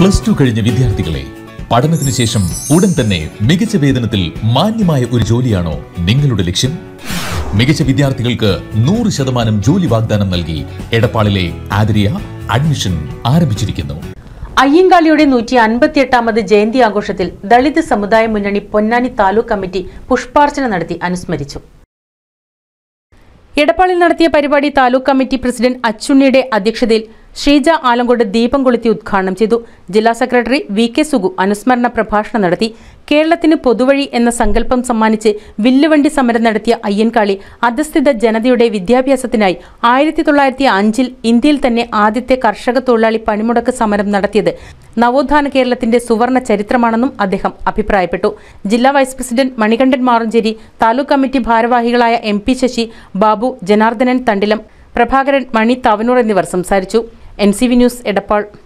plus two കഴിഞ്ഞ വിദ്യാർത്ഥികളെ പഠനത്തിന് ശേഷം ഉടൻ തന്നെ മികച്ച വേതനത്തിൽ മാന്യമായ ഒരു ജോലിയാണോ നിങ്ങളുടെ ലക്ഷ്യം മികച്ച വിദ്യാർത്ഥികൾക്ക് നൂറ് ശതമാനം ജോലി വാഗ്ദാനം നൽകി എടപ്പാളിലെ ആതിരിയ അഡ്മിഷൻ ആരംഭിച്ചിരിക്കുന്നു അയ്യങ്കാളിയുടെ നൂറ്റി അൻപത്തിയെട്ടാമത് ജയന്തി ആഘോഷത്തിൽ ദളിത് സമുദായ മുന്നണി പൊന്നാനി താലൂക്ക് കമ്മിറ്റി പുഷ്പാർച്ചന നടത്തി അനുസ്മരിച്ചു എടപ്പാളിൽ നടത്തിയ പരിപാടി താലൂക്ക് കമ്മിറ്റി പ്രസിഡന്റ് അച്ചുണ്ണിയുടെ അധ്യക്ഷതയിൽ ശ്രീജ ആലങ്കോട് ദീപം കൊളുത്തി ഉദ്ഘാടനം ചെയ്തു ജില്ലാ സെക്രട്ടറി വി കെ സുഗു അനുസ്മരണ പ്രഭാഷണം നടത്തി കേരളത്തിന് പൊതുവഴി എന്ന സങ്കല്പം സമ്മാനിച്ച് വില്ലുവണ്ടി സമരം നടത്തിയ അയ്യൻകാളി അധസ്ഥിത ജനതയുടെ വിദ്യാഭ്യാസത്തിനായി ആയിരത്തി തൊള്ളായിരത്തി അഞ്ചിൽ ഇന്ത്യയിൽ തന്നെ ആദ്യത്തെ കർഷക തൊഴിലാളി പണിമുടക്ക് സമരം നടത്തിയത് നവോത്ഥാന കേരളത്തിന്റെ സുവർണ ചരിത്രമാണെന്നും അദ്ദേഹം അഭിപ്രായപ്പെട്ടു ജില്ലാ vice president Manikandan Maranchery taluk committee ഭാരവാഹികളായ എം പി ശശി ബാബു ജനാർദ്ദനൻ തണ്ടിലം പ്രഭാകരൻ മണി താവനൂർ എന്നിവർ സംസാരിച്ചു N C V news Edappal